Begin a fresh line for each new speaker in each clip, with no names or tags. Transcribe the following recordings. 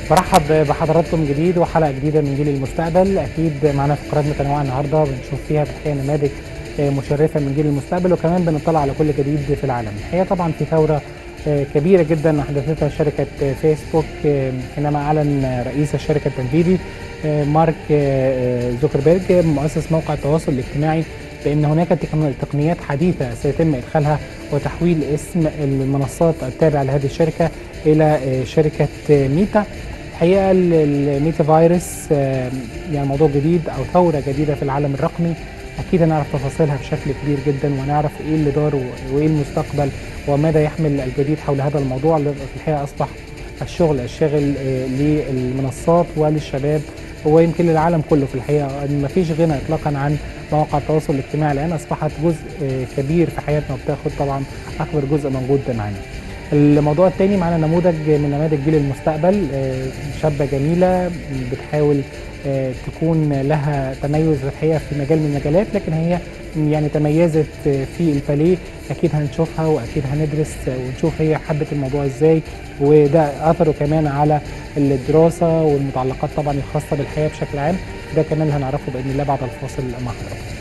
برحب بحضراتكم جديد وحلقه جديده من جيل المستقبل اكيد معانا فقرات متنوعه النهارده بنشوف فيها الحقيقه نماذج مشرفه من جيل المستقبل وكمان بنطلع على كل جديد في العالم الحقيقه طبعا في ثوره كبيره جدا احدثتها شركه فيسبوك حينما اعلن رئيس الشركه التنفيذي مارك زوكربيرج مؤسس موقع التواصل الاجتماعي بان هناك تقنيات حديثه سيتم ادخالها وتحويل اسم المنصات التابعه لهذه الشركه الى شركه ميتا الحقيقه الميتا فيروس يعني موضوع جديد او ثوره جديده في العالم الرقمي اكيد هنعرف تفاصيلها بشكل كبير جدا ونعرف ايه اللي دار وايه المستقبل وماذا يحمل الجديد حول هذا الموضوع اللي في الحقيقه اصبح الشغل الشاغل للمنصات وللشباب ويمكن للعالم كله في الحقيقه ان مفيش غنى اطلاقا عن مواقع التواصل الاجتماعي الان اصبحت جزء كبير في حياتنا وبتاخد طبعا اكبر جزء موجود معانا. الموضوع الثاني معانا نموذج من نماذج جيل المستقبل شابه جميله بتحاول تكون لها تميز الحقيقه في مجال من المجالات لكن هي يعني تميزت في الباليه اكيد هنشوفها واكيد هندرس ونشوف هي حبت الموضوع ازاي وده اثره كمان على الدراسه والمتعلقات طبعا الخاصه بالحياه بشكل عام ده كمان اللي هنعرفه باذن الله بعد الفاصل مع حضراتكم.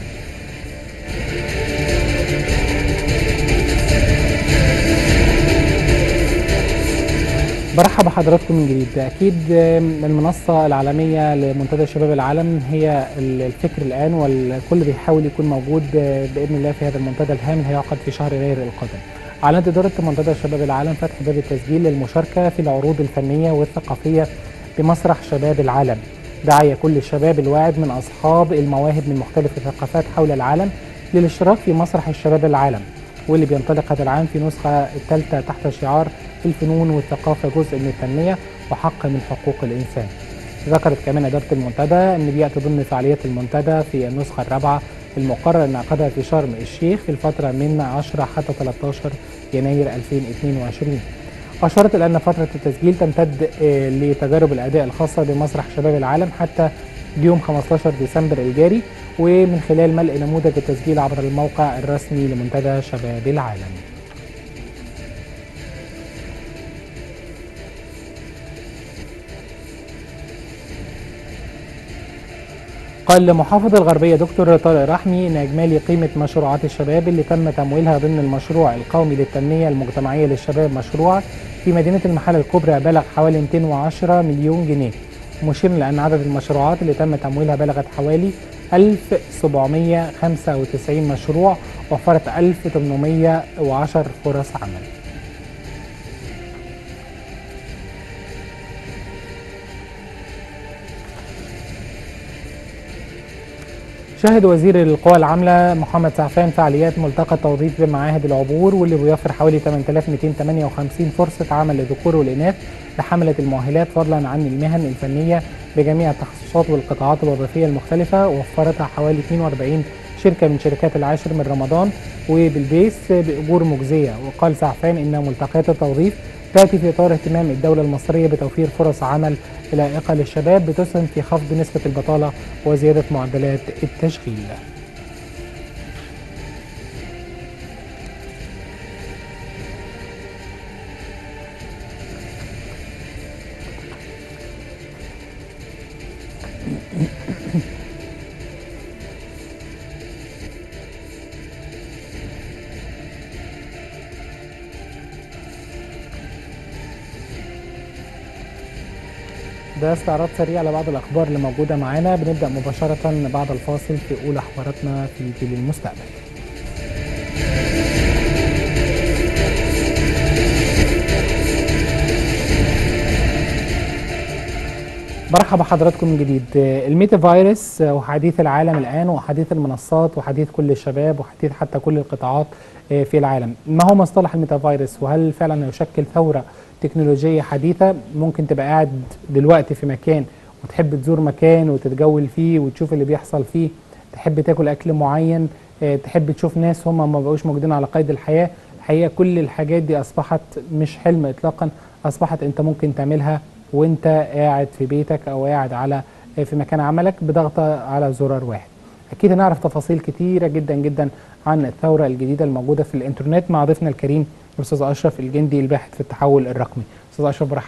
برحب بحضراتكم من جديد اكيد المنصه العالميه لمنتدى شباب العالم هي الفكر الان والكل بيحاول يكون موجود باذن الله في هذا المنتدى الهام اللي هيعقد في شهر يناير القادم اعلنت اداره منتدى شباب العالم فتح باب التسجيل للمشاركه في العروض الفنيه والثقافيه بمسرح شباب العالم دعي كل الشباب الواعد من اصحاب المواهب من مختلف الثقافات حول العالم للاشتراك في مسرح الشباب العالم واللي بينطلق هذا العام في نسخه الثالثه تحت شعار الفنون والثقافه جزء من التنميه وحق من حقوق الانسان. ذكرت كمان اداره المنتدى ان بياتي ضمن فعاليات المنتدى في النسخه الرابعه المقرر انعقادها في شرم الشيخ في الفتره من 10 حتى 13 يناير 2022. أشارت الآن فترة التسجيل تمتد لتجارب الأداء الخاصة بمسرح شباب العالم حتى يوم 15 ديسمبر الجاري ومن خلال ملء نموذج التسجيل عبر الموقع الرسمي لمنتدى شباب العالم. قال محافظ الغربية دكتور طارق رحمي إن إجمالي قيمة مشروعات الشباب اللي تم تمويلها ضمن المشروع القومي للتنمية المجتمعية للشباب مشروع في مدينة المحلة الكبرى بلغ حوالي 210 مليون جنيه مشير لأن عدد المشروعات اللي تم تمويلها بلغت حوالي 1795 مشروع وفرت 1810 فرص عمل شهد وزير القوى العاملة محمد سعفان فعاليات ملتقى التوظيف بمعاهد العبور واللي بيوفر حوالي 8258 فرصة عمل للذكور والإناث لحملة المؤهلات فضلا عن المهن الفنية بجميع التخصصات والقطاعات الوظيفية المختلفة وفرتها حوالي 42 شركة من شركات العاشر من رمضان وبالبيس بأجور مجزية وقال سعفان إن ملتقيات التوظيف تأتي في إطار اهتمام الدولة المصرية بتوفير فرص عمل لائقة للشباب بتسهم في خفض نسبة البطالة وزيادة معدلات التشغيل ده استعراض سريع لبعض الاخبار اللي موجوده معانا بنبدا مباشره بعد الفاصل في اولى حواراتنا في جيل المستقبل مرحبا بحضراتكم من جديد الميتا فيروس وحديث العالم الان وحديث المنصات وحديث كل الشباب وحديث حتى كل القطاعات في العالم ما هو مصطلح الميتا فيروس وهل فعلا يشكل ثوره تكنولوجيه حديثه ممكن تبقى قاعد دلوقتي في مكان وتحب تزور مكان وتتجول فيه وتشوف اللي بيحصل فيه تحب تاكل اكل معين تحب تشوف ناس هم ما بقوش موجودين على قيد الحياه الحقيقه كل الحاجات دي اصبحت مش حلم اطلاقا اصبحت انت ممكن تعملها وانت قاعد في بيتك او قاعد على في مكان عملك بضغطه على زرار واحد اكيد هنعرف تفاصيل كتيره جدا جدا عن الثوره الجديده الموجوده في الانترنت مع ضيفنا الكريم الاستاذ اشرف الجندي الباحث في التحول الرقمي استاذ اشرف برحب بيك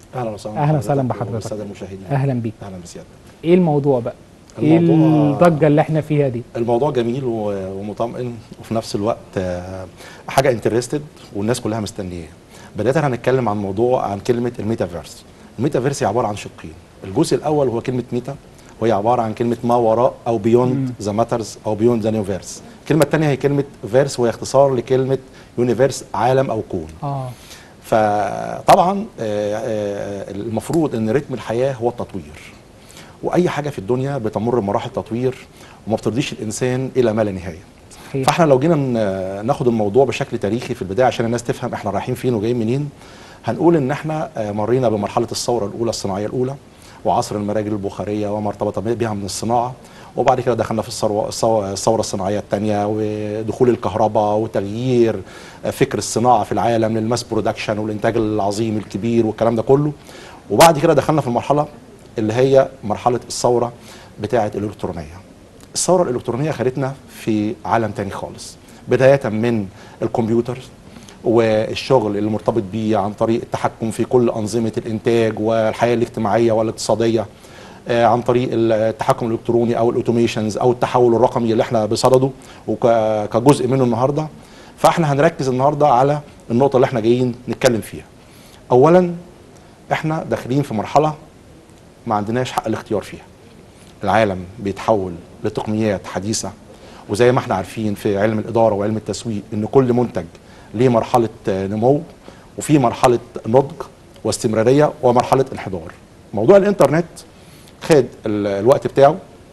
اهلا وسهلا
أهلا وسهلا
بحضرتك
بحضرتك.
والساده المشاهدين
اهلا بيك
اهلا بسيادتك
ايه الموضوع بقى ايه
الموضوع-
الضجه اللي احنا فيها دي
الموضوع جميل و- ومطمئن وفي نفس الوقت آه، حاجه انترستد والناس كلها مستنياه بدايه هنتكلم عن موضوع عن كلمه الميتافيرس الميتافيرس هي عباره عن شقين الجزء الاول هو كلمه ميتا وهي عباره عن كلمه ما وراء او بيوند ذا ماترز او بيوند ذا نيوفيرس الكلمه الثانيه هي كلمه فيرس وهي اختصار لكلمه يونيفيرس عالم او كون
اه
فطبعا آه، آه، المفروض ان رتم الحياه هو التطوير واي حاجه في الدنيا بتمر بمراحل تطوير وما بترضيش الانسان الى ما لا نهايه
صحيح
فاحنا لو جينا ن- ناخد الموضوع بشكل تاريخي في البدايه عشان الناس تفهم احنا رايحين فين وجايين منين هنقول ان احنا آه، مرينا بمرحله الثوره الاولى الصناعيه الاولى وعصر المراجل البخاريه وما ارتبط بها من الصناعه وبعد كده دخلنا في الثروه الثو- الثوره الصناعيه الثانيه ودخول الكهرباء وتغيير آه، فكر الصناعه في العالم للماس برودكشن والانتاج العظيم الكبير والكلام ده كله وبعد كده دخلنا في المرحله اللي هي مرحله الثوره بتاعه الالكترونيه الثوره الالكترونيه خدتنا في عالم تاني خالص بدايه من الكمبيوتر والشغل اللي مرتبط بيه عن طريق التحكم في كل انظمه الانتاج والحياه الاجتماعيه والاقتصاديه آه، عن طريق التحكم الالكتروني او الاوتوميشنز او التحول الرقمي اللي احنا بصدده وكجزء منه النهارده فاحنا هنركز النهارده على النقطه اللي احنا جايين نتكلم فيها اولا احنا داخلين في مرحله ما عندناش حق الاختيار فيها العالم بيتحول لتقنيات حديثة وزي ما احنا عارفين في علم الإدارة وعلم التسويق إن كل منتج ليه مرحلة آه، نمو وفي مرحلة نضج واستمرارية ومرحلة انحدار موضوع الإنترنت خد ال- الوقت بتاعه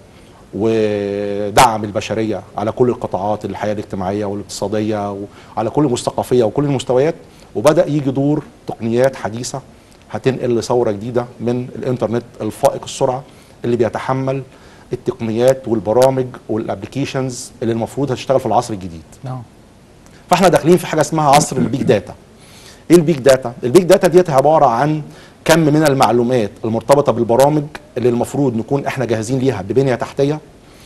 ودعم البشرية على كل القطاعات الحياة الاجتماعية والاقتصادية وعلى كل المستقفية وكل المستويات وبدأ يجي دور تقنيات حديثة هتنقل لثورة جديدة من الإنترنت الفائق السرعة اللي بيتحمل التقنيات والبرامج والابلكيشنز اللي المفروض هتشتغل في العصر الجديد
اه
فاحنا داخلين في حاجه اسمها عصر البيج داتا ايه البيج داتا البيج داتا ديت عباره عن كم من المعلومات المرتبطه بالبرامج اللي المفروض نكون احنا جاهزين ليها ببنيه تحتيه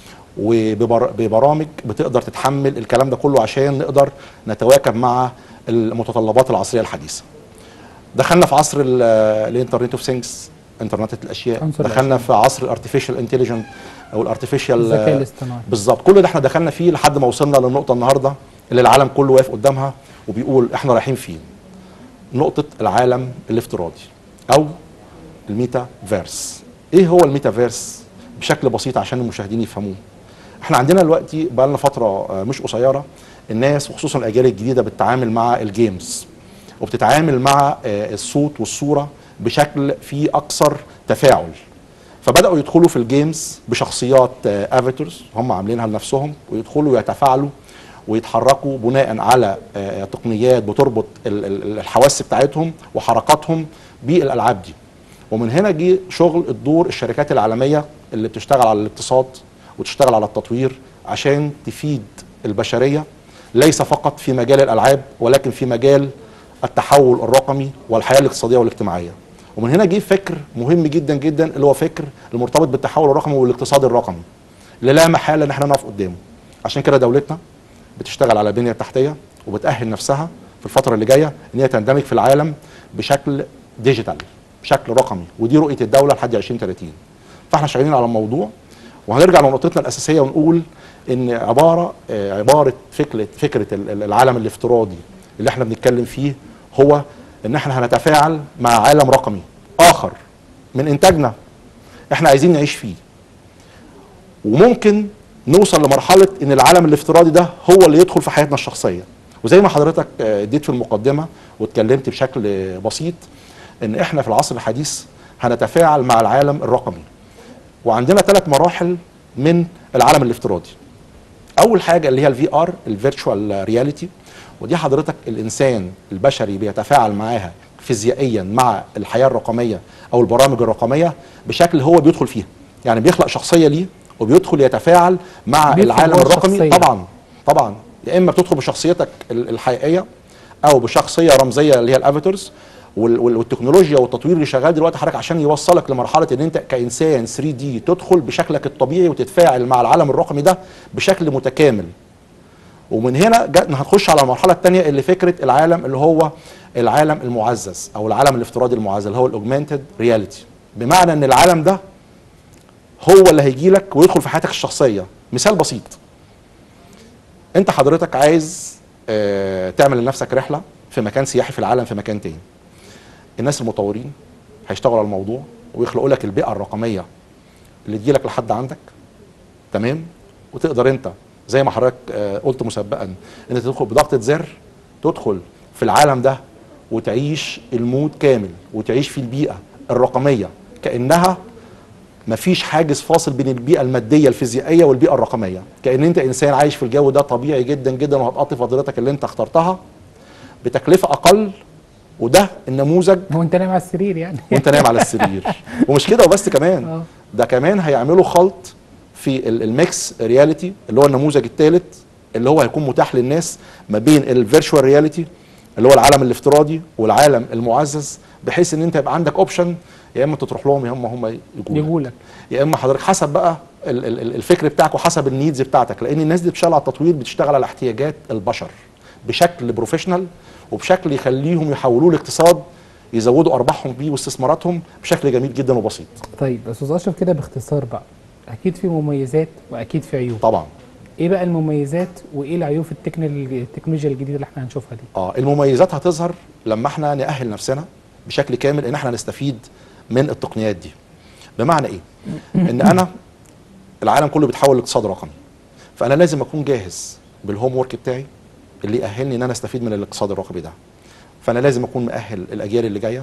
وببرامج بتقدر تتحمل الكلام ده كله عشان نقدر نتواكب مع المتطلبات العصريه الحديثه دخلنا في عصر ال- الانترنت اوف ثينجز انترنت الاشياء
عنصر
دخلنا
الأشياء.
في عصر الارتفيشال انتليجنت او الارتفيشال
الذكاء الاصطناعي
بالظبط كل ده احنا دخلنا فيه لحد ما وصلنا للنقطه النهارده اللي العالم كله واقف قدامها وبيقول احنا رايحين فين نقطه العالم الافتراضي او الميتا فيرس ايه هو الميتا فيرس بشكل بسيط عشان المشاهدين يفهموه احنا عندنا دلوقتي بقى لنا فتره آه، مش قصيره الناس وخصوصا الاجيال الجديده بتتعامل مع الجيمز وبتتعامل مع آه، الصوت والصوره بشكل فيه اكثر تفاعل فبداوا يدخلوا في الجيمز بشخصيات افاترز هم عاملينها لنفسهم ويدخلوا ويتفاعلوا ويتحركوا بناء على آه، تقنيات بتربط ال- ال- الحواس بتاعتهم وحركاتهم بالالعاب دي ومن هنا جه شغل الدور الشركات العالميه اللي بتشتغل على الاقتصاد وتشتغل على التطوير عشان تفيد البشريه ليس فقط في مجال الالعاب ولكن في مجال التحول الرقمي والحياه الاقتصاديه والاجتماعيه ومن هنا جه فكر مهم جدا جدا اللي هو فكر المرتبط بالتحول الرقمي والاقتصاد الرقمي اللي لا محاله ان احنا نقف قدامه عشان كده دولتنا بتشتغل على البنيه التحتيه وبتاهل نفسها في الفتره اللي جايه ان هي تندمج في العالم بشكل ديجيتال بشكل رقمي ودي رؤيه الدوله لحد 2030 فاحنا شغالين على الموضوع وهنرجع لنقطتنا الاساسيه ونقول ان عباره آه، عباره فكره فكره ال- ال- العالم الافتراضي اللي احنا بنتكلم فيه هو ان احنا هنتفاعل مع عالم رقمي اخر من انتاجنا احنا عايزين نعيش فيه وممكن نوصل لمرحله ان العالم الافتراضي ده هو اللي يدخل في حياتنا الشخصيه وزي ما حضرتك آه، اديت في المقدمه واتكلمت بشكل آه، بسيط ان احنا في العصر الحديث هنتفاعل مع العالم الرقمي وعندنا ثلاث مراحل من العالم الافتراضي اول حاجه اللي هي الفي ار الفيرتشوال رياليتي ودي حضرتك الانسان البشري بيتفاعل معاها فيزيائيا مع الحياه الرقميه او البرامج الرقميه بشكل هو بيدخل فيها يعني بيخلق شخصيه ليه وبيدخل يتفاعل مع
بيدخل
العالم
جوه
الرقمي
الشخصية.
طبعا طبعا يا اما بتدخل بشخصيتك ال- الحقيقيه او بشخصيه رمزيه اللي هي الافاترز وال- وال- والتكنولوجيا والتطوير اللي شغال دلوقتي حضرتك عشان يوصلك لمرحله ان انت كانسان 3 دي تدخل بشكلك الطبيعي وتتفاعل مع العالم الرقمي ده بشكل متكامل ومن هنا جا- هنخش على المرحله الثانيه اللي فكره العالم اللي هو العالم المعزز او العالم الافتراضي المعزز اللي هو الاوجمانتد رياليتي بمعنى ان العالم ده هو اللي هيجي لك ويدخل في حياتك الشخصيه مثال بسيط انت حضرتك عايز آه، تعمل لنفسك رحله في مكان سياحي في العالم في مكان تاني الناس المطورين هيشتغلوا على الموضوع ويخلقوا لك البيئه الرقميه اللي تجي لك لحد عندك تمام وتقدر انت زي ما حضرتك آه، قلت مسبقا ان انت تدخل بضغطه زر تدخل في العالم ده وتعيش المود كامل وتعيش في البيئه الرقميه كانها مفيش حاجز فاصل بين البيئه الماديه الفيزيائيه والبيئه الرقميه كان انت انسان عايش في الجو ده طبيعي جدا جدا وهتقضي فضيلتك اللي انت اخترتها بتكلفه اقل وده النموذج
هو انت نايم على السرير يعني
وانت نايم على السرير ومش كده وبس كمان
اه.
ده كمان هيعملوا خلط في ال- الميكس رياليتي اللي هو النموذج الثالث اللي هو هيكون متاح للناس ما بين الفيرتشوال رياليتي اللي هو العالم الافتراضي والعالم المعزز بحيث ان انت يبقى عندك اوبشن يا اما تروح لهم يا اما هم يجوا
يقولك
يا اما حضرتك حسب بقى ال- ال- ال- الفكر بتاعك وحسب النيدز بتاعتك لان الناس دي بتشتغل على التطوير بتشتغل على احتياجات البشر بشكل بروفيشنال وبشكل يخليهم يحولوه لاقتصاد يزودوا ارباحهم بيه واستثماراتهم بشكل جميل جدا وبسيط
طيب استاذ اشرف كده باختصار بقى اكيد في مميزات واكيد في عيوب
طبعا
ايه بقى المميزات وايه العيوب في التكنول- التكنولوجيا الجديده اللي احنا هنشوفها دي
اه المميزات هتظهر لما احنا نأهل نفسنا بشكل كامل ان احنا نستفيد من التقنيات دي بمعنى ايه ان انا العالم كله بيتحول لاقتصاد رقمي فانا لازم اكون جاهز بالهوم ورك بتاعي اللي يأهلني ان انا استفيد من الاقتصاد الرقمي ده فانا لازم اكون مؤهل الاجيال اللي جايه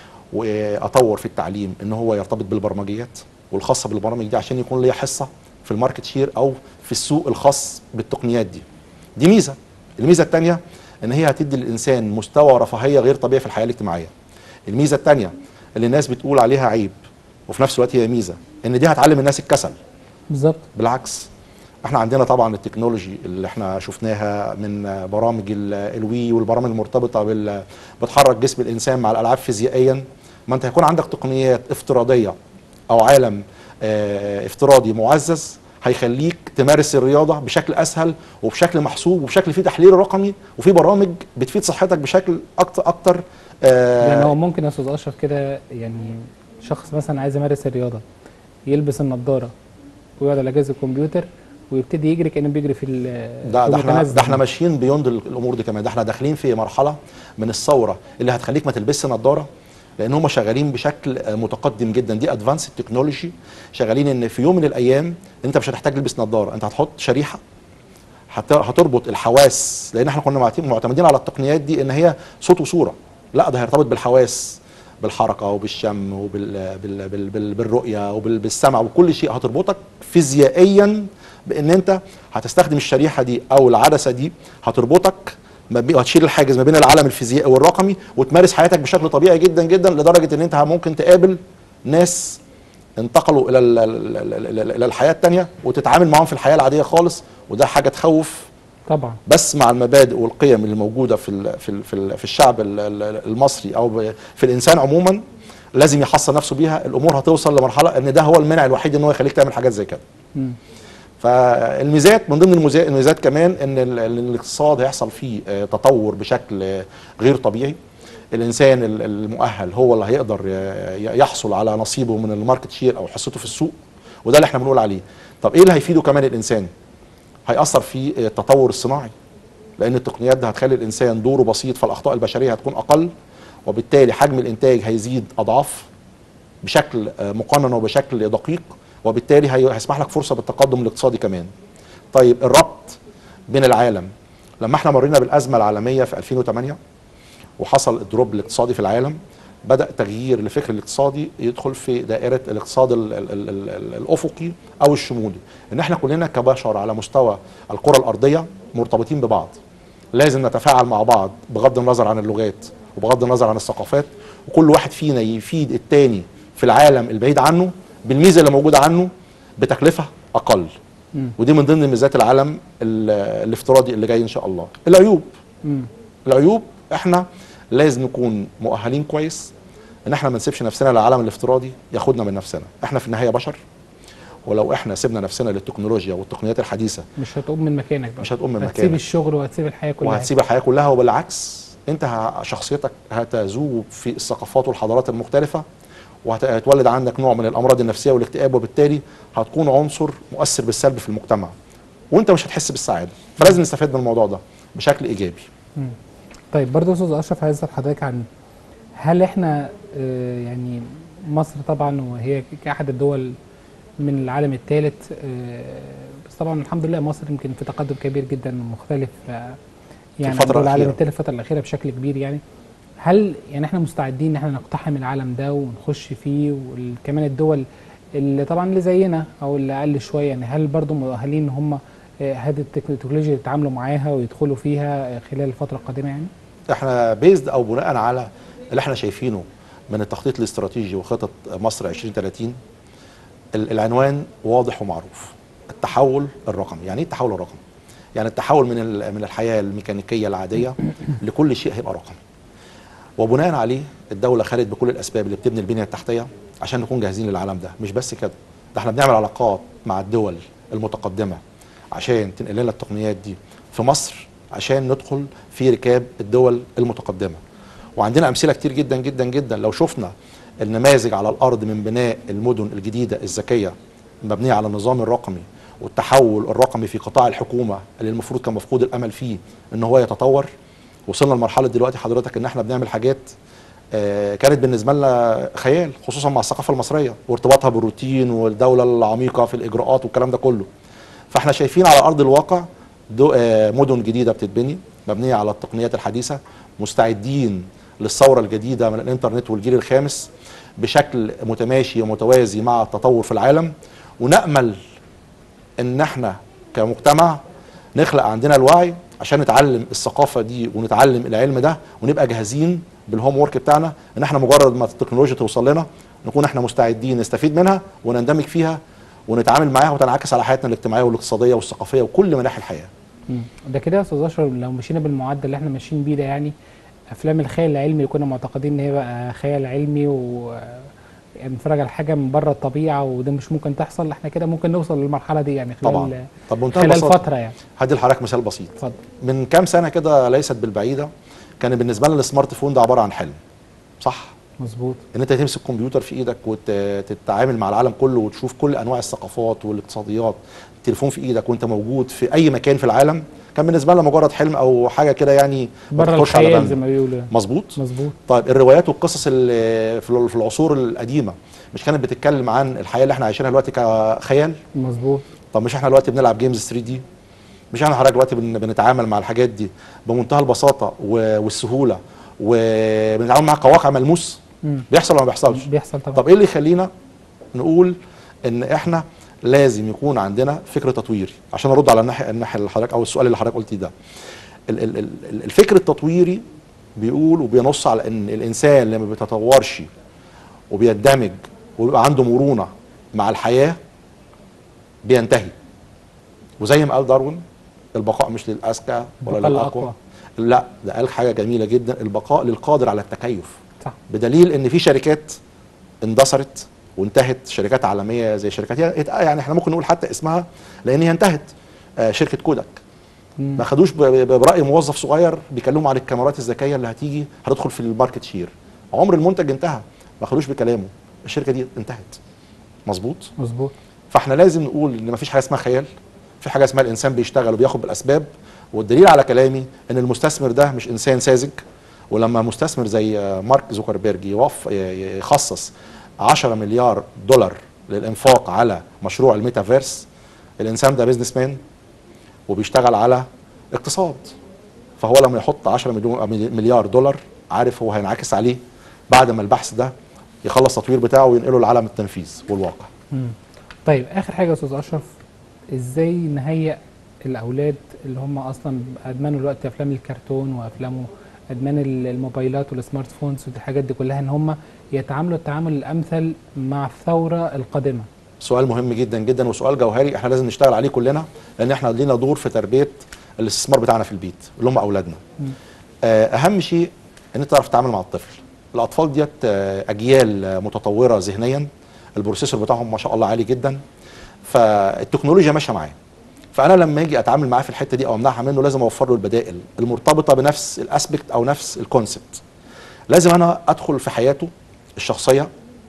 واطور في التعليم ان هو يرتبط بالبرمجيات والخاصه بالبرامج دي عشان يكون ليا حصه في الماركت شير او في السوق الخاص بالتقنيات دي دي ميزه الميزه الثانيه ان هي هتدي للانسان مستوى رفاهيه غير طبيعي في الحياه الاجتماعيه الميزه الثانيه اللي الناس بتقول عليها عيب وفي نفس الوقت هي ميزه ان دي هتعلم الناس الكسل
بالظبط
بالعكس احنا عندنا طبعا التكنولوجي اللي احنا شفناها من برامج ال- الوي والبرامج المرتبطه بال بتحرك جسم الانسان مع الالعاب فيزيائيا ما انت هيكون عندك تقنيات افتراضيه او عالم اه افتراضي معزز هيخليك تمارس الرياضه بشكل اسهل وبشكل محسوب وبشكل فيه تحليل رقمي وفي برامج بتفيد صحتك بشكل اكتر اكتر اه
يعني هو ممكن يا استاذ اشرف كده يعني شخص مثلا عايز يمارس الرياضه يلبس النضاره ويقعد على جهاز الكمبيوتر ويبتدي يجري كانه بيجري في ال-
ده
في
ده احنا
المتنزه.
ده احنا ماشيين بيوند الامور دي كمان ده احنا داخلين في مرحله من الثوره اللي هتخليك ما تلبسش نظاره لان هم شغالين بشكل آه، متقدم جدا دي ادفانس تكنولوجي شغالين ان في يوم من الايام انت مش هتحتاج تلبس نظاره انت هتحط شريحه هت- هتربط الحواس لان احنا كنا معتم- معتمدين على التقنيات دي ان هي صوت وصوره لا ده هيرتبط بالحواس بالحركه وبالشم وبال بال بال بال بالرؤيه وبالسمع وكل شيء هتربطك فيزيائيا بان انت هتستخدم الشريحه دي او العدسه دي هتربطك ما بي- وهتشيل الحاجز ما بين العالم الفيزيائي والرقمي وتمارس حياتك بشكل طبيعي جدا جدا لدرجه ان انت ممكن تقابل ناس انتقلوا الى ال- ال- ال- ال- الى الحياه الثانيه وتتعامل معاهم في الحياه العاديه خالص وده حاجه تخوف
طبعا
بس مع المبادئ والقيم اللي موجوده في ال في ال في, ال في الشعب ال- ال- المصري او ب- في الانسان عموما لازم يحصن نفسه بيها الامور هتوصل لمرحله ان ده هو المنع الوحيد ان هو يخليك تعمل حاجات زي كده
مم.
فالميزات من ضمن الميزات الميزات كمان ان ال- ال- الاقتصاد هيحصل فيه آه، تطور بشكل آه، غير طبيعي الانسان ال- المؤهل هو اللي هيقدر آه، ي- يحصل على نصيبه من الماركت شير او حصته في السوق وده اللي احنا بنقول عليه طب ايه اللي هيفيده كمان الانسان هيأثر في آه، التطور الصناعي لان التقنيات ده هتخلي الانسان دوره بسيط فالاخطاء البشريه هتكون اقل وبالتالي حجم الانتاج هيزيد اضعاف بشكل آه، مقنن وبشكل دقيق وبالتالي هي- هيسمح لك فرصه بالتقدم الاقتصادي كمان. طيب الربط بين العالم لما احنا مرينا بالازمه العالميه في 2008 وحصل الدروب الاقتصادي في العالم بدا تغيير الفكر الاقتصادي يدخل في دائره الاقتصاد ال ال ال ال ال الافقي او الشمولي ان احنا كلنا كبشر على مستوى الكره الارضيه مرتبطين ببعض لازم نتفاعل مع بعض بغض النظر عن اللغات وبغض النظر عن الثقافات وكل واحد فينا يفيد التاني في العالم البعيد عنه بالميزه اللي موجوده عنه بتكلفه اقل
مم.
ودي من ضمن ميزات العالم ال- الافتراضي اللي جاي ان شاء الله العيوب
مم.
العيوب احنا لازم نكون مؤهلين كويس ان احنا ما نسيبش نفسنا للعالم الافتراضي ياخدنا من نفسنا احنا في النهايه بشر ولو احنا سيبنا نفسنا للتكنولوجيا والتقنيات الحديثه
مش هتقوم من مكانك بقى
مش هتقوم من
هتسيب
مكانك.
الشغل وهتسيب الحياه كلها
وهتسيب الحياه كلها وبالعكس انت ه- شخصيتك هتذوب في الثقافات والحضارات المختلفه وهتولد عندك نوع من الامراض النفسيه والاكتئاب وبالتالي هتكون عنصر مؤثر بالسلب في المجتمع وانت مش هتحس بالسعاده فلازم نستفاد من الموضوع ده بشكل ايجابي
مم. طيب برضه استاذ اشرف عايز اسال حضرتك عن هل احنا آه، يعني مصر طبعا وهي كاحد الدول من العالم الثالث بس طبعا الحمد لله مصر يمكن في تقدم كبير جدا مختلف آه، يعني
الفترة
عن دول العالم
الأخيرة.
الثالث الفتره الاخيره بشكل كبير يعني هل يعني احنا مستعدين ان احنا نقتحم العالم ده ونخش فيه وكمان الدول اللي طبعا اللي زينا او اللي اقل شويه يعني هل برضه مؤهلين ان هم آه، هذه التكنولوجيا يتعاملوا معاها ويدخلوا فيها آه، خلال الفتره القادمه يعني؟
احنا بيزد او بناء على اللي احنا شايفينه من التخطيط الاستراتيجي وخطط مصر 2030 ال- العنوان واضح ومعروف التحول الرقمي يعني ايه التحول الرقمي يعني التحول من ال- من الحياه الميكانيكيه العاديه لكل شيء هيبقى رقمي وبناء عليه الدوله خدت بكل الاسباب اللي بتبني البنيه التحتيه عشان نكون جاهزين للعالم ده مش بس كده ده احنا بنعمل علاقات مع الدول المتقدمه عشان تنقل لنا التقنيات دي في مصر عشان ندخل في ركاب الدول المتقدمه وعندنا امثله كتير جدا جدا جدا لو شفنا النماذج على الارض من بناء المدن الجديده الذكيه مبنيه على النظام الرقمي والتحول الرقمي في قطاع الحكومه اللي المفروض كان مفقود الامل فيه ان هو يتطور وصلنا لمرحله دلوقتي حضرتك ان احنا بنعمل حاجات آه، كانت بالنسبه لنا خيال خصوصا مع الثقافه المصريه وارتباطها بالروتين والدوله العميقه في الاجراءات والكلام ده كله فاحنا شايفين على ارض الواقع دو- آه، مدن جديده بتتبني مبنيه على التقنيات الحديثه مستعدين للثوره الجديده من الانترنت والجيل الخامس بشكل متماشي ومتوازي مع التطور في العالم ونامل ان احنا كمجتمع نخلق عندنا الوعي عشان نتعلم الثقافه دي ونتعلم العلم ده ونبقى جاهزين بالهوم ورك بتاعنا ان احنا مجرد ما التكنولوجيا توصل لنا نكون احنا مستعدين نستفيد منها ونندمج فيها ونتعامل معاها وتنعكس على حياتنا الاجتماعيه والاقتصاديه والثقافيه وكل مناحي الحياه.
مم. ده كده يا استاذ اشرف لو مشينا بالمعدل اللي احنا ماشيين بيه ده يعني افلام الخيال العلمي اللي كنا معتقدين ان هي بقى خيال علمي و يعني نتفرج على حاجه من بره الطبيعه وده مش ممكن تحصل احنا كده ممكن نوصل للمرحله دي يعني خلال
طبعا طب بمنتهى
خلال
البساطه
فتره يعني
هدي لحضرتك مثال بسيط
اتفضل
من كام سنه كده ليست بالبعيده كان بالنسبه لنا السمارت فون ده عباره عن حلم صح
مظبوط
ان انت تمسك كمبيوتر في ايدك وتتعامل مع العالم كله وتشوف كل انواع الثقافات والاقتصاديات التليفون في ايدك وانت موجود في اي مكان في العالم كان بالنسبه لنا مجرد حلم او حاجه كده يعني ما
بره
تخطرش على
الخيال
بالنا.
زي ما بيقولوا
مظبوط
مظبوط
طيب الروايات والقصص اللي في في العصور القديمه مش كانت بتتكلم عن الحياه اللي احنا عايشينها دلوقتي كخيال
مظبوط
طب مش احنا دلوقتي بنلعب جيمز 3 دي مش احنا حضرتك دلوقتي بن- بنتعامل مع الحاجات دي بمنتهى البساطه و- والسهوله وبنتعامل معاها كواقع ملموس
مم.
بيحصل ولا ما بيحصلش
بيحصل طبعا
طب ايه اللي يخلينا نقول ان احنا لازم يكون عندنا فكر تطويري عشان ارد على الناحيه الناحيه اللي حضرتك او السؤال اللي حضرتك قلتيه ده ال- ال- ال- الفكر التطويري بيقول وبينص على ان الانسان لما بيتطورش وبيندمج ويبقى عنده مرونه مع الحياه بينتهي وزي ما قال داروين البقاء مش للاذكى ولا
البقاء
للاقوى
للأقوى.
لا ده قال حاجه جميله جدا البقاء للقادر على التكيف
صح
بدليل ان في شركات اندثرت وانتهت شركات عالميه زي شركات يعني احنا ممكن نقول حتى اسمها لان هي انتهت آه، شركه كودك
مم.
ما خدوش ب- ب- براي موظف صغير بيكلموا عن الكاميرات الذكيه اللي هتيجي هتدخل في الماركت شير عمر المنتج انتهى ما خدوش بكلامه الشركه دي انتهت مظبوط
مظبوط
فاحنا لازم نقول ان مفيش حاجه اسمها خيال في حاجه اسمها الانسان بيشتغل وبياخد بالاسباب والدليل على كلامي ان المستثمر ده مش انسان ساذج ولما مستثمر زي آه، مارك زوكربيرج يوف ي- يخصص 10 مليار دولار للانفاق على مشروع الميتافيرس الانسان ده بيزنس مان وبيشتغل على اقتصاد فهو لما يحط 10 مليون مليار دولار عارف هو هينعكس عليه بعد ما البحث ده يخلص التطوير بتاعه وينقله لعالم التنفيذ والواقع
مم. طيب اخر حاجه يا استاذ اشرف ازاي نهيئ الاولاد اللي هم اصلا ادمنوا الوقت افلام الكرتون وافلام ادمان ال- الموبايلات والسمارت فونز والحاجات دي كلها ان هم يتعاملوا التعامل الامثل مع الثوره القادمه
سؤال مهم جدا جدا وسؤال جوهري احنا لازم نشتغل عليه كلنا لان احنا لينا دور في تربيه الاستثمار بتاعنا في البيت اللي هم اولادنا
مم.
آه، اهم شيء ان انت تعرف تتعامل مع الطفل الاطفال ديت آه، اجيال آه، متطوره ذهنيا البروسيسور بتاعهم ما شاء الله عالي جدا فالتكنولوجيا ماشيه معاه فانا لما اجي اتعامل معاه في الحته دي او امنعها منه لازم اوفر له البدائل المرتبطه بنفس الاسبكت او نفس الكونسبت لازم انا ادخل في حياته الشخصيه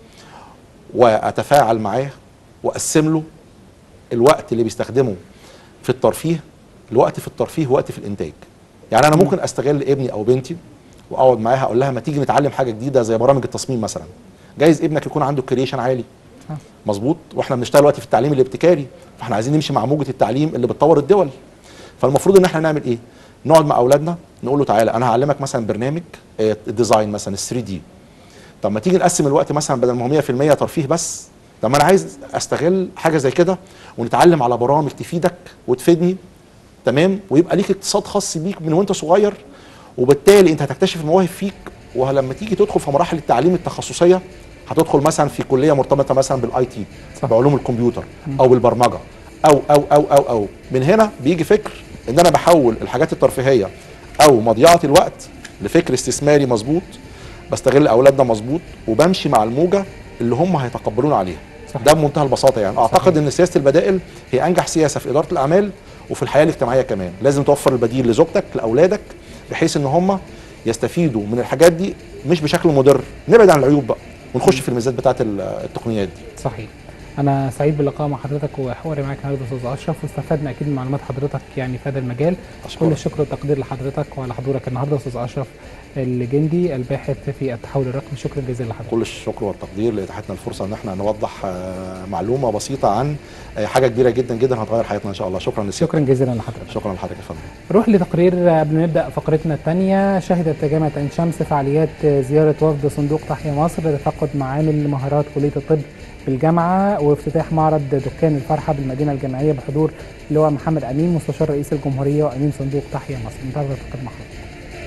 واتفاعل معاه واقسم له الوقت اللي بيستخدمه في الترفيه الوقت في الترفيه ووقت في الانتاج يعني انا ممكن استغل ابني او بنتي واقعد معاها اقول لها ما تيجي نتعلم حاجه جديده زي برامج التصميم مثلا جايز ابنك يكون عنده كرييشن عالي
صح.
مظبوط واحنا بنشتغل دلوقتي في التعليم الابتكاري فاحنا عايزين نمشي مع موجه التعليم اللي بتطور الدول فالمفروض ان احنا نعمل ايه نقعد مع اولادنا نقول له تعالى انا هعلمك مثلا برنامج آه، الديزاين مثلا ال 3 دي طب ما تيجي نقسم الوقت مثلا بدل ما هو 100% ترفيه بس طب ما انا عايز استغل حاجه زي كده ونتعلم على برامج تفيدك وتفيدني تمام ويبقى ليك اقتصاد خاص بيك من وانت صغير وبالتالي انت هتكتشف المواهب فيك ولما تيجي تدخل في مراحل التعليم التخصصيه هتدخل مثلا في كليه مرتبطه مثلا بالاي تي
صح.
بعلوم الكمبيوتر او بالبرمجه او او او او او من هنا بيجي فكر ان انا بحول الحاجات الترفيهيه او مضيعه الوقت لفكر استثماري مظبوط بستغل اولادنا مظبوط وبمشي مع الموجه اللي هم هيتقبلون عليها
صح.
ده بمنتهى البساطه يعني اعتقد ان سياسه البدائل هي انجح سياسه في اداره الاعمال وفي الحياه الاجتماعيه كمان لازم توفر البديل لزوجتك لاولادك بحيث ان هم يستفيدوا من الحاجات دي مش بشكل مضر نبعد عن العيوب بقى ونخش في الميزات بتاعه ال- التقنيات دي
صحيح انا سعيد باللقاء مع حضرتك وحواري معاك النهارده استاذ اشرف واستفدنا اكيد من معلومات حضرتك يعني في هذا المجال
أشكرك.
كل الشكر والتقدير لحضرتك وعلى حضورك النهارده استاذ اشرف الجندي الباحث في التحول الرقمي شكرا جزيلا لحضرتك
كل الشكر والتقدير لاتاحتنا الفرصه ان احنا نوضح آه، معلومه بسيطه عن آه، حاجه كبيره جدا جدا هتغير حياتنا ان شاء الله شكرا لسيادتك
شكرا جزيلا لحضرتك
شكرا لحضرتك يا فندم
نروح لتقرير قبل ما نبدا فقرتنا الثانيه شهدت جامعه عين شمس فعاليات زياره وفد صندوق تحيا مصر لتفقد معامل مهارات كليه الطب بالجامعه وافتتاح معرض دكان الفرحه بالمدينه الجامعيه بحضور اللواء محمد امين مستشار رئيس الجمهوريه وامين صندوق تحيا مصر نتابع الفقره مع حضرتك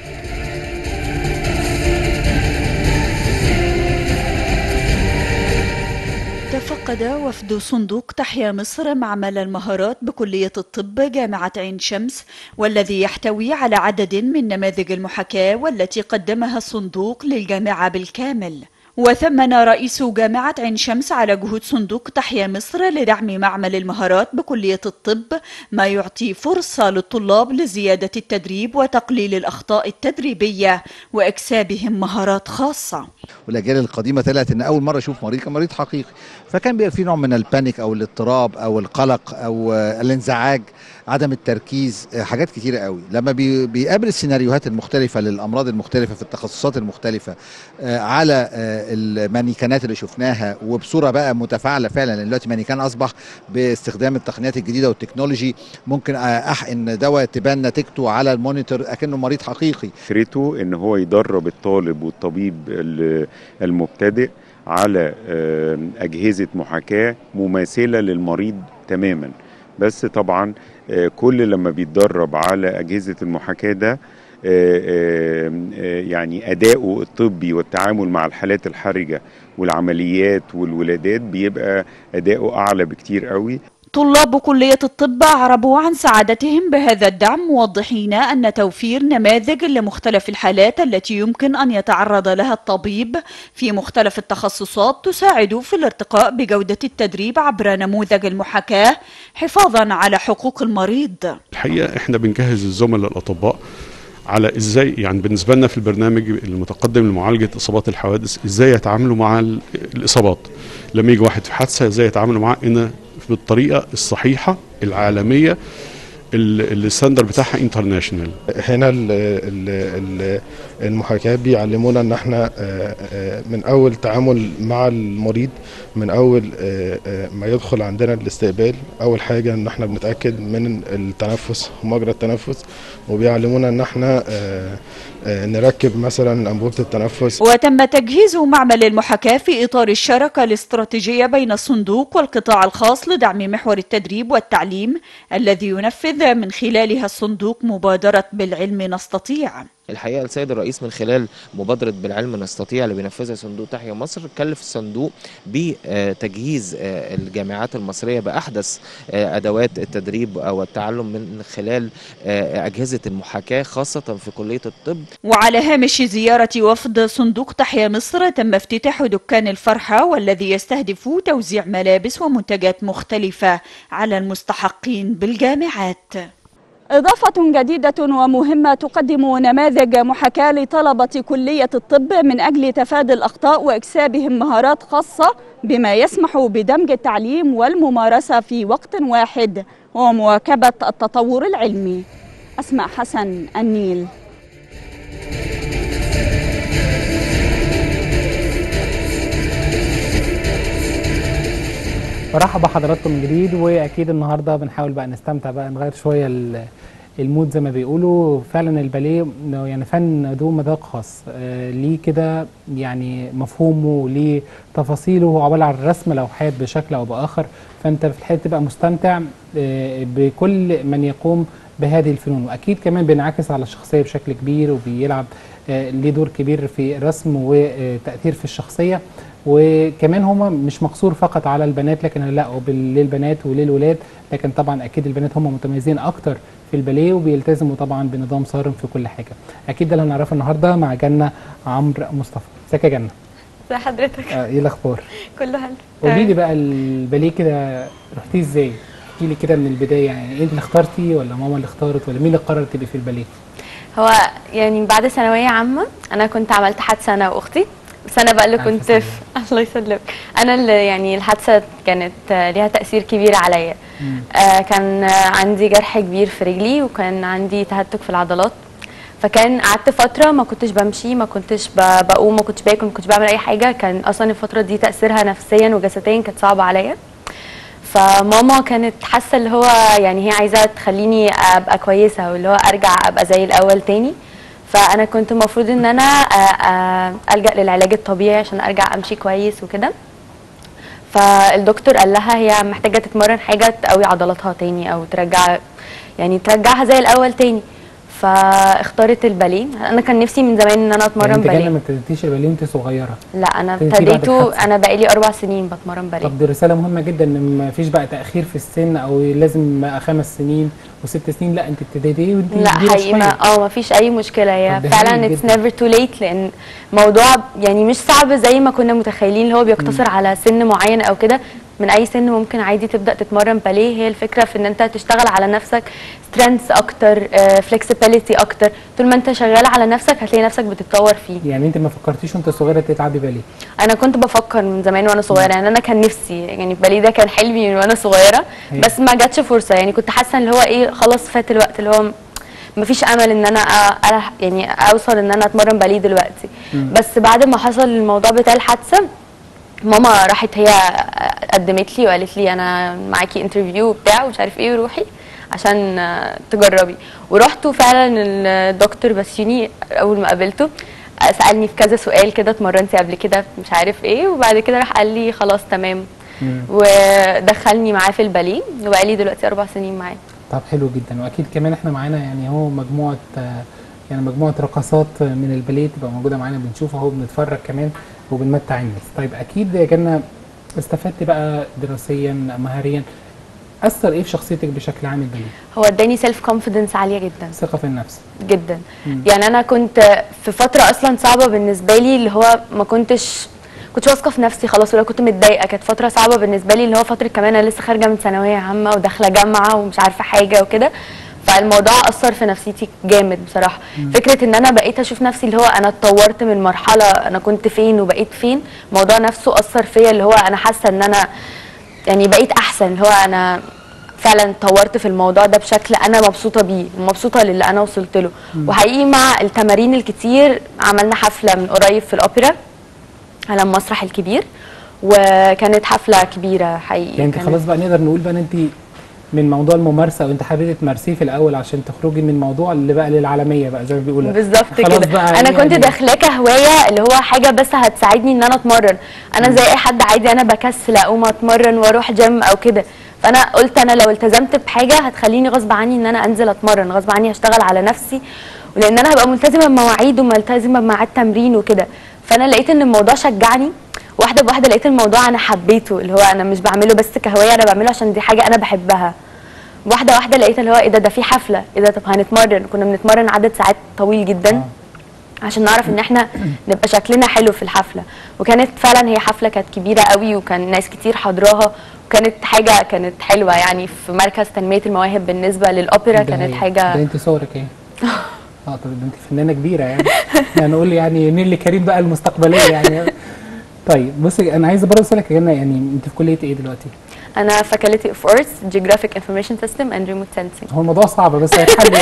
تفقد وفد صندوق تحيا مصر معمل المهارات بكلية الطب جامعة عين شمس والذي يحتوي على عدد من نماذج المحاكاة والتي قدمها الصندوق للجامعة بالكامل وثمن رئيس جامعة عين شمس على جهود صندوق تحيا مصر لدعم معمل المهارات بكلية الطب ما يعطي فرصة للطلاب لزيادة التدريب وتقليل الأخطاء التدريبية وإكسابهم مهارات خاصة
والاجيال القديمه طلعت ان اول مره اشوف مريض كان مريض حقيقي فكان بيبقى في نوع من البانيك او الاضطراب او القلق او آه، الانزعاج عدم التركيز آه، حاجات كتيره قوي لما بي- بيقابل السيناريوهات المختلفه للامراض المختلفه في التخصصات المختلفه آه، على آه، المانيكانات اللي شفناها وبصوره بقى متفاعله فعلا لان دلوقتي مانيكان اصبح باستخدام التقنيات الجديده والتكنولوجي ممكن آه، احقن دواء تبان نتيجته على المونيتور اكنه مريض حقيقي
فكرته ان هو يدرب الطالب والطبيب ال- المبتدئ على آه، اجهزه محاكاه مماثله للمريض تماما بس طبعا آه، كل لما بيتدرب على اجهزه المحاكاه ده آه، آه، آه، يعني اداؤه الطبي والتعامل مع الحالات الحرجه والعمليات والولادات بيبقى اداؤه اعلى بكتير قوي
طلاب كلية الطب أعربوا عن سعادتهم بهذا الدعم موضحين أن توفير نماذج لمختلف الحالات التي يمكن أن يتعرض لها الطبيب في مختلف التخصصات تساعد في الارتقاء بجودة التدريب عبر نموذج المحاكاة حفاظا على حقوق المريض
الحقيقه احنا بنجهز الزملاء الاطباء على ازاي يعني بالنسبه لنا في البرنامج المتقدم لمعالجه اصابات الحوادث ازاي يتعاملوا مع ال- الاصابات لما يجي واحد في حادثه ازاي يتعاملوا معاه ان بالطريقه الصحيحه العالميه ال- الستاندر بتاعها انترناشونال
هنا ال ال ال المحاكاة بيعلمونا ان احنا آه، آه، من اول تعامل مع المريض من اول آه، آه، ما يدخل عندنا الاستقبال اول حاجة ان احنا بنتأكد من التنفس ومجرى التنفس وبيعلمونا ان احنا آه، آه، نركب مثلا انبوبة التنفس
وتم تجهيز معمل المحاكاة في إطار الشراكة الاستراتيجية بين الصندوق والقطاع الخاص لدعم محور التدريب والتعليم الذي ينفذ من خلالها الصندوق مبادرة بالعلم نستطيع
الحقيقه السيد الرئيس من خلال مبادره بالعلم نستطيع اللي بينفذها صندوق تحيا مصر كلف الصندوق بتجهيز الجامعات المصريه باحدث آه، ادوات التدريب او التعلم من خلال آه، اجهزه المحاكاه خاصه في كليه الطب
وعلى هامش زيارة وفد صندوق تحيا مصر تم افتتاح دكان الفرحة والذي يستهدف توزيع ملابس ومنتجات مختلفة على المستحقين بالجامعات
إضافة جديدة ومهمة تقدم نماذج محاكاة لطلبة كلية الطب من أجل تفادي الأخطاء وإكسابهم مهارات خاصة بما يسمح بدمج التعليم والممارسة في وقت واحد ومواكبة التطور العلمي أسماء حسن النيل
برحب بحضراتكم من جديد واكيد النهارده بنحاول بقى نستمتع بقى نغير شويه ال- المود زي ما بيقولوا فعلا الباليه يعني فن ذو مذاق خاص آه ليه كده يعني مفهومه ليه تفاصيله هو عباره عن رسم لوحات بشكل او باخر فانت في الحقيقه تبقى مستمتع آه بكل من يقوم بهذه الفنون واكيد كمان بينعكس على الشخصيه بشكل كبير وبيلعب آه ليه دور كبير في الرسم وتاثير في الشخصيه وكمان هما مش مقصور فقط على البنات لكن لا وبال- للبنات وللولاد لكن طبعا اكيد البنات هم متميزين اكتر في الباليه وبيلتزموا طبعا بنظام صارم في كل حاجه اكيد ده اللي هنعرفه النهارده مع جنه عمرو مصطفى ازيك يا جنه
ازي حضرتك
آه، ايه الاخبار
كله حلو
قولي لي بقى الباليه كده رحتيه ازاي احكي لي كده من البدايه يعني انت اللي اخترتي ولا ماما اللي اختارت ولا مين اللي قرر تبقي في الباليه
هو يعني بعد ثانويه عامه انا كنت عملت حادثه انا واختي بس انا بقى اللي
ألف
كنت
سلامة.
في الله يسلمك انا اللي يعني الحادثه كانت آه، ليها تاثير كبير عليا آه كان آه، عندي جرح كبير في رجلي وكان عندي تهتك في العضلات فكان قعدت فتره ما كنتش بمشي ما كنتش ب- بقوم ما كنتش باكل ما كنتش بعمل اي حاجه كان اصلا الفتره دي تاثيرها نفسيا وجسديا كانت صعبه عليا فماما كانت حاسه اللي هو يعني هي عايزه تخليني ابقى كويسه واللي هو ارجع ابقى زي الاول تاني فانا كنت المفروض ان انا آه، آه، الجا للعلاج الطبيعي عشان ارجع امشي كويس وكده فالدكتور قال لها هي محتاجه تتمرن حاجه تقوي عضلاتها تاني او ترجع يعني ترجعها زي الاول تاني فاختارت الباليه انا كان نفسي من زمان ان انا
يعني
اتمرن
انت جنه
باليه
ما ابتديتيش الباليه وانت صغيره
لا انا
ابتديتيه بعد
ابتديته
الحادثة.
انا بقالي اربع سنين بتمرن باليه
طب دي رساله مهمه جدا ان ما فيش بقى تاخير في السن او لازم بقى خمس سنين وست سنين لا انت ابتديتي وانت
لا
كبيرة
حقيقي ما
شوية.
اه ما فيش اي مشكله هي
طب ده
فعلا
هايل
اتس
جدا.
نيفر تو ليت لان موضوع يعني مش صعب زي ما كنا متخيلين اللي هو بيقتصر على سن معين او كده من اي سن ممكن عادي تبدا تتمرن باليه هي الفكره في ان انت تشتغل على نفسك سترينث اكتر فلكسبيليتي اكتر طول ما انت شغال على نفسك هتلاقي نفسك بتتطور فيه
يعني انت ما فكرتيش وانت صغيره تلعبي باليه
انا كنت بفكر من زمان وانا صغيره يعني انا كان نفسي يعني باليه ده كان حلمي من وانا صغيره
أيوة.
بس ما جاتش فرصه يعني كنت حاسه اللي هو ايه خلاص فات الوقت اللي هو ما فيش امل ان انا أ- ألح يعني اوصل ان انا اتمرن باليه دلوقتي بس بعد ما حصل الموضوع بتاع الحادثه ماما راحت هي قدمت لي وقالت لي انا معاكي انترفيو وبتاع ومش عارف ايه وروحي عشان آه، تجربي ورحت وفعلا الدكتور بسيوني اول ما قابلته آه، سالني في كذا سؤال كده اتمرنتي قبل كده مش عارف ايه وبعد كده راح قال لي خلاص تمام ودخلني معاه في الباليه وبقالي دلوقتي اربع سنين معاه
طب حلو جدا واكيد كمان احنا معانا يعني هو مجموعه آه، يعني مجموعه رقصات من الباليه تبقى موجوده معانا بنشوفها اهو بنتفرج كمان وبنمتع الناس طيب اكيد يا جنه استفدت بقى دراسيا مهاريا اثر ايه في شخصيتك بشكل عام الباليه
هو اداني سيلف كونفيدنس عاليه جدا
ثقه في النفس
جدا
مم.
يعني انا كنت في فتره اصلا صعبه بالنسبه لي اللي هو ما كنتش كنت واثقه في نفسي خلاص ولا كنت متضايقه كانت فتره صعبه بالنسبه لي اللي هو فتره كمان انا لسه خارجه من ثانويه عامه وداخله جامعه ومش عارفه حاجه وكده فالموضوع اثر في نفسيتي جامد بصراحه فكره ان انا بقيت اشوف نفسي اللي هو انا اتطورت من مرحله انا كنت فين وبقيت فين الموضوع نفسه اثر فيا اللي هو انا حاسه ان انا يعني بقيت احسن اللي هو انا فعلا اتطورت في الموضوع ده بشكل انا مبسوطه بيه ومبسوطه للي انا وصلت له وحقيقي مع التمارين الكتير عملنا حفله من قريب في الاوبرا على المسرح الكبير وكانت حفله كبيره حقيقي
يعني انت
كانت-
خلاص بقى نقدر نقول بقى ان انت من موضوع الممارسه وانت حبيتي تمارسيه في الاول عشان تخرجي من موضوع اللي بقى للعالميه بقى زي ما بيقولوا
بالظبط
خلاص
كده
بقى
انا
يعني
كنت داخلاه كهوايه اللي هو حاجه بس هتساعدني ان انا اتمرن انا زي اي حد عادي انا بكسل اقوم اتمرن واروح جيم او كده فانا قلت انا لو التزمت بحاجه هتخليني غصب عني ان انا انزل اتمرن غصب عني هشتغل على نفسي ولان انا هبقى ملتزمه بمواعيد وملتزمه بميعاد تمرين وكده فانا لقيت ان الموضوع شجعني واحده بواحده لقيت الموضوع انا حبيته اللي هو انا مش بعمله بس كهوايه انا بعمله عشان دي حاجه انا بحبها واحده واحده لقيت اللي هو ايه ده ده في حفله ايه ده طب هنتمرن كنا بنتمرن عدد ساعات طويل جدا عشان نعرف ان احنا نبقى شكلنا حلو في الحفله وكانت فعلا هي حفله كانت كبيره قوي وكان ناس كتير حاضراها وكانت حاجه كانت حلوه يعني في مركز تنميه المواهب بالنسبه للاوبرا
ده
كانت
هي-
حاجه
ده انت صورك ايه؟ اه طب ده انت فنانه كبيره يعني يعني نقول يعني نيلي كريم بقى المستقبليه يعني طيب بصي انا عايز برضه اسالك يا جنى يعني انت في كليه ايه دلوقتي؟
انا فاكولتي اوف ارتس جيوغرافيك انفورميشن سيستم اند ريموت سensing
هو الموضوع صعب بس هيتحل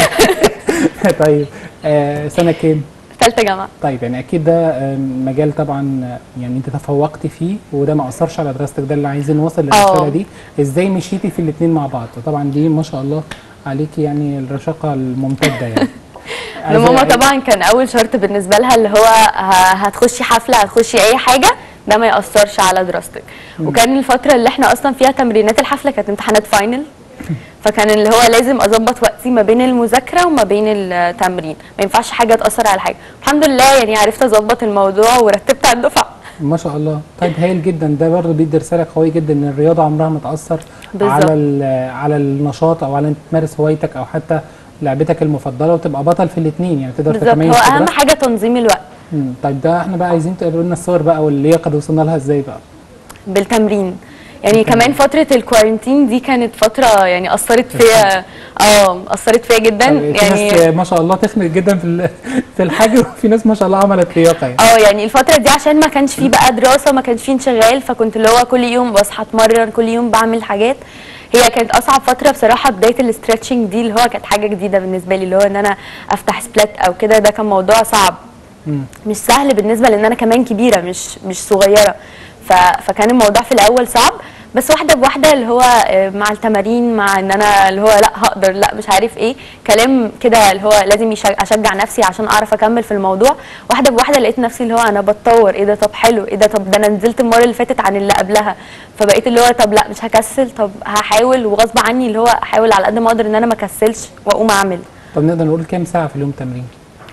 يعني. طيب آه سنه كام؟
ثالثه جامعه
طيب يعني اكيد ده آه، مجال طبعا آه، يعني انت تفوقتي فيه وده ما اثرش على دراستك ده اللي عايزين نوصل للرساله
آه.
دي ازاي مشيتي في الاثنين مع بعض طبعا دي ما شاء الله عليكي يعني الرشاقه الممتده يعني
إن ماما طبعا كان اول شرط بالنسبه لها اللي هو ه- هتخشي حفله هتخشي اي حاجه ده ما ياثرش على دراستك وكان الفتره اللي احنا اصلا فيها تمرينات الحفله كانت امتحانات فاينل فكان اللي هو لازم اظبط وقتي ما بين المذاكره وما بين التمرين ما ينفعش حاجه تاثر على حاجه الحمد لله يعني عرفت اظبط الموضوع ورتبت على الدفعه
ما شاء الله طيب هايل جدا ده برضه بيدي رساله قويه جدا ان الرياضه عمرها ما تاثر
بالظبط.
على ال- على النشاط او على انت تمارس هوايتك او حتى لعبتك المفضله وتبقى بطل في الاثنين يعني تقدر
بالظبط
تتميز
هو
في
اهم
دراستك.
حاجه تنظيم الوقت
مم. طيب ده احنا بقى عايزين تقولوا لنا الصور بقى واللياقه اللي وصلنا لها ازاي بقى
بالتمرين يعني كمان فتره الكوارنتين دي كانت فتره يعني اثرت فيا اه اثرت فيا جدا
طيب في
يعني
ناس ما شاء الله تخنق جدا في ال- في الحاجه وفي ناس ما شاء الله عملت لياقه يعني
اه يعني الفترة دي عشان ما كانش فيه بقى دراسة ما كانش فيه انشغال فكنت اللي هو كل يوم بصحى اتمرن كل يوم بعمل حاجات هي كانت اصعب فترة بصراحة بداية الاسترتشنج دي اللي هو كانت حاجة جديدة بالنسبة لي اللي هو ان انا افتح سبلات او كده ده كان موضوع صعب
مم.
مش سهل بالنسبة لان انا كمان كبيرة مش مش صغيرة ف... فكان الموضوع في الاول صعب بس واحده بواحده اللي هو آه، مع التمارين مع ان انا اللي هو لا هقدر لا مش عارف ايه كلام كده اللي هو لازم يشج- اشجع نفسي عشان اعرف اكمل في الموضوع واحده بواحده لقيت نفسي اللي هو انا بتطور ايه ده طب حلو ايه ده طب ده انا نزلت المره اللي فاتت عن اللي قبلها فبقيت اللي هو طب لا مش هكسل طب هحاول وغصب عني اللي هو احاول على قد ما اقدر ان انا ما اكسلش واقوم اعمل
طب نقدر نقول كام ساعه في اليوم تمرين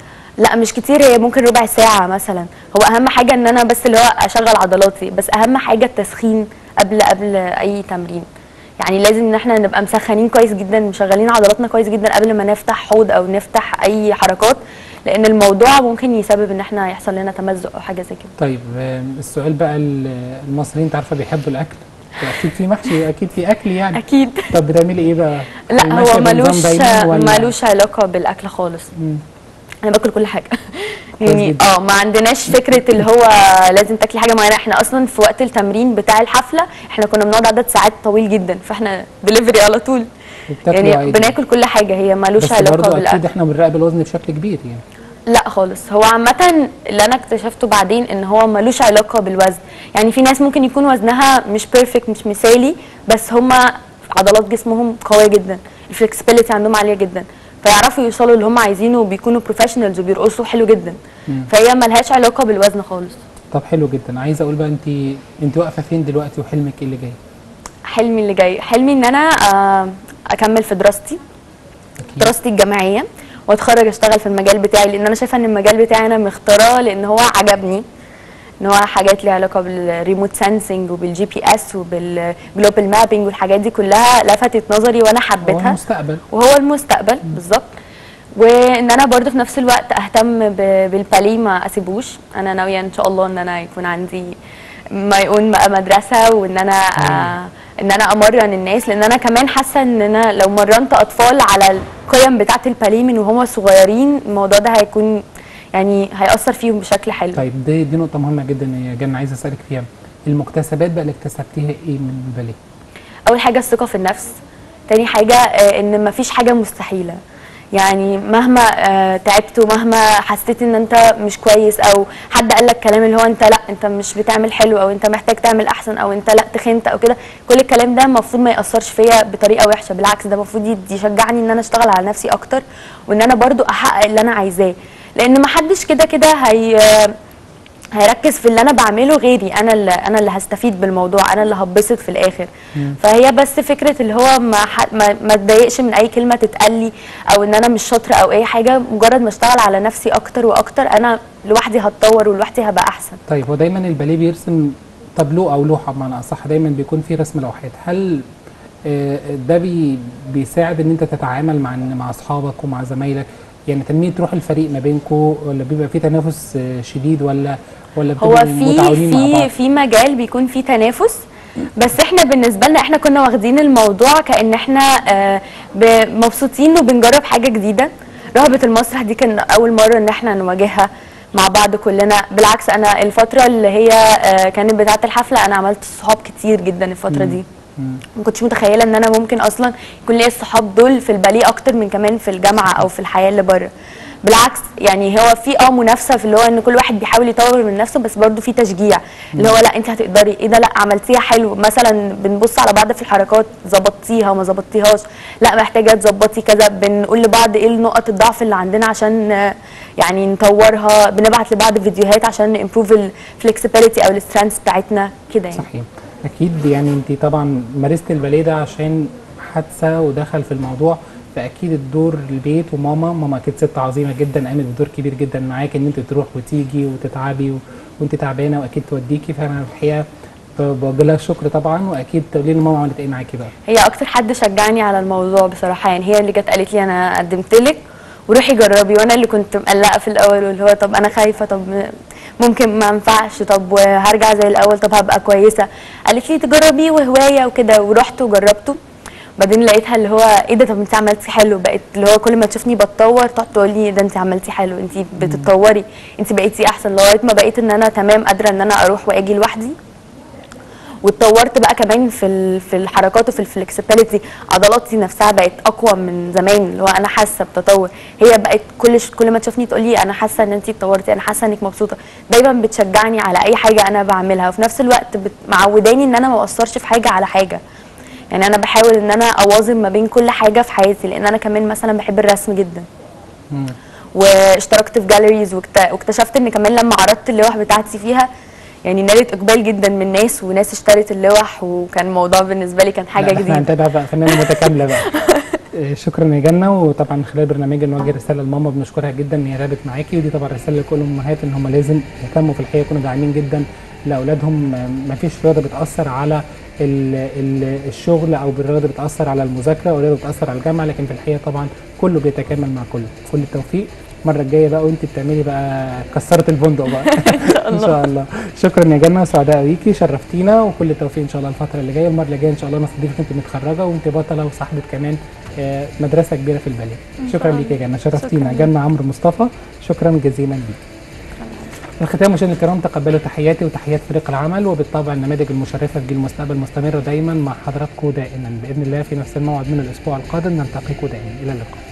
لا مش كتير هي ممكن ربع ساعة مثلا هو أهم حاجة إن أنا بس اللي هو أشغل عضلاتي بس أهم حاجة التسخين قبل قبل أي تمرين يعني لازم إن احنا نبقى مسخنين كويس جدا مشغلين عضلاتنا كويس جدا قبل ما نفتح حوض أو نفتح أي حركات لأن الموضوع ممكن يسبب إن احنا يحصل لنا تمزق أو حاجة زي كده
طيب آم، السؤال بقى ال- المصريين انت عارفه بيحبوا الاكل اكيد في محشي اكيد في اكل يعني
أكيد
طب بتعملي ايه بقى
لا
المحشي
هو
بنظام
ملوش
دايما ولا-
ملوش علاقة بالأكل خالص
مم.
انا باكل كل حاجه
كويس
يعني
جدا.
اه ما عندناش فكره اللي هو لازم تاكلي حاجه معينه احنا اصلا في وقت التمرين بتاع الحفله احنا كنا بنقعد عدد ساعات طويل جدا فاحنا دليفري على طول
وبتاكلوا
يعني
عادي.
بناكل كل حاجه هي ملوش
بس
علاقه
برضه اكيد
بالاكل
احنا بنراقب الوزن بشكل كبير يعني
لا خالص هو عامة اللي أنا اكتشفته بعدين إن هو ملوش علاقة بالوزن يعني في ناس ممكن يكون وزنها مش بيرفكت مش مثالي بس هما عضلات جسمهم قوية جدا الفلكسبيليتي عندهم عالية جدا فيعرفوا يوصلوا اللي هم عايزينه وبيكونوا بروفيشنالز وبيرقصوا حلو جدا
مم.
فهي ملهاش علاقة بالوزن خالص
طب حلو جدا عايز اقول بقى انت انت واقفه فين دلوقتي وحلمك ايه اللي جاي
حلمي اللي جاي حلمي ان انا آه، اكمل في دراستي
أكيد.
دراستي الجامعيه واتخرج اشتغل في المجال بتاعي لان انا شايفه ان المجال بتاعي انا مختاراه لان هو عجبني ان هو حاجات ليها علاقه بالريموت سensing وبالجي بي اس وبالجلوبال مابينج والحاجات دي كلها لفتت نظري وانا
هو
حبيتها
المستقبل
وهو المستقبل بالظبط وان انا برضو في نفس الوقت اهتم ب- بالباليه ما اسيبوش انا ناويه ان شاء الله ان انا يكون عندي ما يكون بقى مدرسه وان انا آه ان انا امرن الناس لان انا كمان حاسه ان انا لو مرنت اطفال على القيم بتاعه الباليه من وهم صغيرين الموضوع ده هيكون يعني هيأثر فيهم بشكل حلو
طيب دي دي نقطه مهمه جدا يا جنة عايز اسالك فيها المكتسبات بقى اللي اكتسبتيها ايه من الباليه
اول حاجه الثقه في النفس تاني حاجه آه، ان مفيش حاجه مستحيله يعني مهما آه، تعبت ومهما حسيت ان انت مش كويس او حد قال لك كلام اللي هو انت لا انت مش بتعمل حلو او انت محتاج تعمل احسن او انت لا تخنت او كده كل الكلام ده المفروض ما ياثرش فيا بطريقه وحشه بالعكس ده المفروض يد- يشجعني ان انا اشتغل على نفسي اكتر وان انا برضو احقق اللي انا عايزاه لان ما حدش كده كده هي هيركز في اللي انا بعمله غيري انا اللي انا اللي هستفيد بالموضوع انا اللي هتبسط في الاخر
مم.
فهي بس فكره اللي هو ما ح- ما ما اتضايقش من اي كلمه تتقال لي او ان انا مش شاطره او اي حاجه مجرد ما اشتغل على نفسي اكتر واكتر انا لوحدي هتطور ولوحدي هبقى احسن
طيب هو دايما الباليه بيرسم تابلو او لوحه بمعنى اصح دايما بيكون في رسم لوحات هل آه، ده بي بيساعد ان انت تتعامل مع مع اصحابك ومع زمايلك يعني تنميه روح الفريق ما بينكم ولا بيبقى في تنافس آه، شديد ولا ولا
هو
بتبقوا
في
متعاونين مع
في
بعض
في مجال بيكون فيه تنافس بس احنا بالنسبه لنا احنا كنا واخدين الموضوع كان احنا آه، ب- مبسوطين وبنجرب حاجه جديده رهبه المسرح دي كان اول مره ان احنا نواجهها مع بعض كلنا بالعكس انا الفتره اللي هي آه، كانت بتاعه الحفله انا عملت صحاب كتير جدا الفتره دي ما كنتش متخيله ان انا ممكن اصلا يكون ليا الصحاب دول في الباليه اكتر من كمان في الجامعه او في الحياه اللي بره بالعكس يعني هو في اه منافسه في اللي هو ان كل واحد بيحاول يطور من نفسه بس برضه في تشجيع اللي هو لا انت هتقدري ايه ده لا عملتيها حلو مثلا بنبص على بعض في الحركات ظبطتيها وما ظبطتيهاش لا محتاجه تظبطي كذا بنقول لبعض ايه نقط الضعف اللي عندنا عشان آه، يعني نطورها بنبعت لبعض فيديوهات عشان نمبروف الفلكسبيليتي او السترينث بتاعتنا كده يعني
صحيح اكيد يعني انت طبعا مارست الباليه ده عشان حادثه ودخل في الموضوع فاكيد الدور البيت وماما ماما اكيد ست عظيمه جدا قامت بدور كبير جدا معاك ان انت تروح وتيجي وتتعبي و... وانت تعبانه واكيد توديكي فانا الحقيقه ب- بوجه لها الشكر طبعا واكيد تقولي لي ماما عملت ايه معاكي بقى
هي اكتر حد شجعني على الموضوع بصراحه يعني هي اللي جت قالت لي انا قدمت لك وروحي جربي وانا اللي كنت مقلقه في الاول واللي هو طب انا خايفه طب ممكن ما ينفعش طب وهرجع زي الاول طب هبقى كويسه قالت لي تجربيه وهوايه وكده ورحت وجربته بعدين لقيتها اللي هو ايه ده طب انت عملتي حلو بقيت اللي هو كل ما تشوفني بتطور تقعد تقول لي ده انت عملتي حلو انت بتتطوري انت بقيتي احسن لغايه ما بقيت ان انا تمام قادره ان انا اروح واجي لوحدي واتطورت بقى كمان في ال- في الحركات وفي الفلكسبيليتي عضلاتي نفسها بقت اقوى من زمان اللي هو انا حاسه بتطور هي بقت كل ش- كل ما تشوفني تقول لي انا حاسه ان انت اتطورتي انا حاسه انك مبسوطه دايما بتشجعني على اي حاجه انا بعملها وفي نفس الوقت بت- معوداني ان انا ما اقصرش في حاجه على حاجه يعني انا بحاول ان انا اوازن ما بين كل حاجه في حياتي لان انا كمان مثلا بحب الرسم جدا
مم.
واشتركت في جاليريز واكتشفت ان كمان لما عرضت اللوح بتاعتي فيها يعني نالت اقبال جدا من ناس وناس اشترت اللوح وكان الموضوع بالنسبه لي كان حاجه
لا، احنا
جديده
هنتابع بقى فنانه متكامله بقى آه، شكرا يا جنه وطبعا من خلال برنامج نوجه رساله لماما بنشكرها جدا ان هي رابت معاكي ودي طبعا رساله لكل الامهات ان هم لازم يهتموا في الحقيقه يكونوا داعمين جدا لاولادهم ما فيش رياضه بتاثر على ال ال الشغل او بالرياضه بتاثر على المذاكره او الرياضه بتاثر على الجامعه لكن في الحقيقه طبعا كله بيتكامل مع كله كل التوفيق المره الجايه بقى وانت بتعملي بقى كسرت الفندق بقى ان شاء الله شكرا يا جنه سعداء بيكي شرفتينا وكل التوفيق ان شاء الله الفتره اللي جايه المره اللي جايه ان شاء الله نستضيفك انت متخرجه وانت بطله وصاحبه كمان آه، مدرسه كبيره في الباليه شكرا ليك يا جنه شرفتينا
شكراً.
جنه عمرو مصطفى شكرا جزيلا ليك في الختام مشاهدينا الكرام تقبلوا تحياتي وتحيات فريق العمل وبالطبع النماذج المشرفه في جيل المستقبل مستمره دائما مع حضراتكم دائما باذن الله في نفس الموعد من الاسبوع القادم نلتقيكم دائما الى اللقاء